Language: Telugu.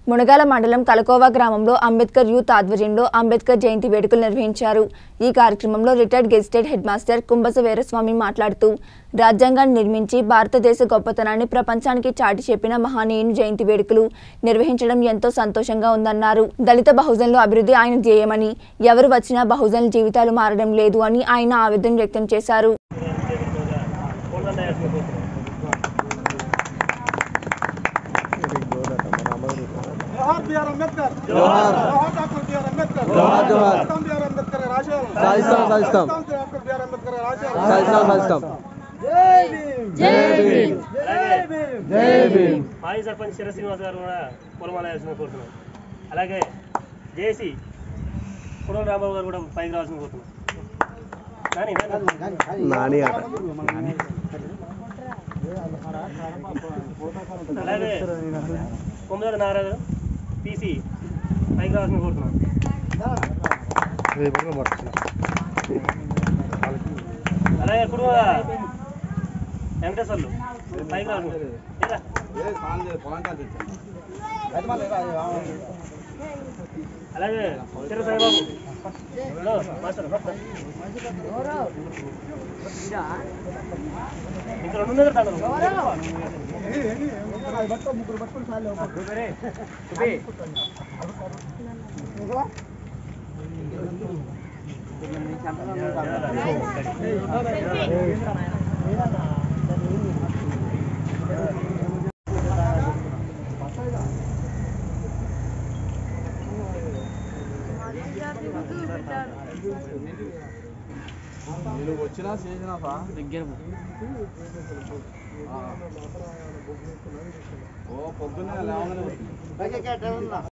మునగాల మండలం కలకోవా గ్రామంలో అంబేద్కర్ యూత్ ఆధ్వర్యంలో అంబేద్కర్ జయంతి వేడుకలు నిర్వహించారు ఈ కార్యక్రమంలో రిటైర్డ్ గెజిటెడ్ హెడ్ మాస్టర్ కుంభస వీరస్వామి మాట్లాడుతూ రాజ్యాంగాన్ని నిర్మించి భారతదేశ గొప్పతనాన్ని ప్రపంచానికి చాటి చెప్పిన మహనీయుని జయంతి వేడుకలు నిర్వహించడం ఎంతో సంతోషంగా ఉందన్నారు దళిత బహుజనుల అభివృద్ధి ఆయన ధ్యేయమని ఎవరు వచ్చినా బహుజనుల జీవితాలు మారడం లేదు అని ఆయన ఆవేదన వ్యక్తం చేశారు జోహార్ బిఆర్ అంబేద్కర్ జోహార్. జోహార్ డాక్టర్ బిఆర్ అంబేద్కర్ జోహార్, జోహార్. సాధిస్తాం బిఆర్ అంబేద్కర్ రాజ్యం సాధిస్తాం, సాధిస్తాం. డాక్టర్ బిఆర్ అంబేద్కర్ రాజ్యం సాధిస్తాం సాధిస్తాం జై భీమ్ జై భీమ్ జై భీమ్ జై భీమ్ మాజీ సర్పంచ్ శిర శ్రీనివాస్ గారు కూడా పొలమాల వేయాల్సిన కోరుతున్నాం అలాగే జేసీ కుడల రాంబాబు గారు కూడా పైకి రావాల్సిన కోరుతున్నాం నాని, నాని. నాని ఆట అలాగే కొమ్మదల నారాయణ పీసీ పైకి రావాల్సిన కోరుతున్నాం అలాగే కుటుంబ వెంకటేశ్వర్లు పైకి రావాల్సిన లేదా? అలాగే చిర సాయిబాబు హలో, మాస్టర్ ఇంకా రెండు ఉన్నాయి కదా ముగ్గురు పట్టుకుని చాలు నేను వచ్చినా చేసినా ఓ పొద్దున్నే లేవగానే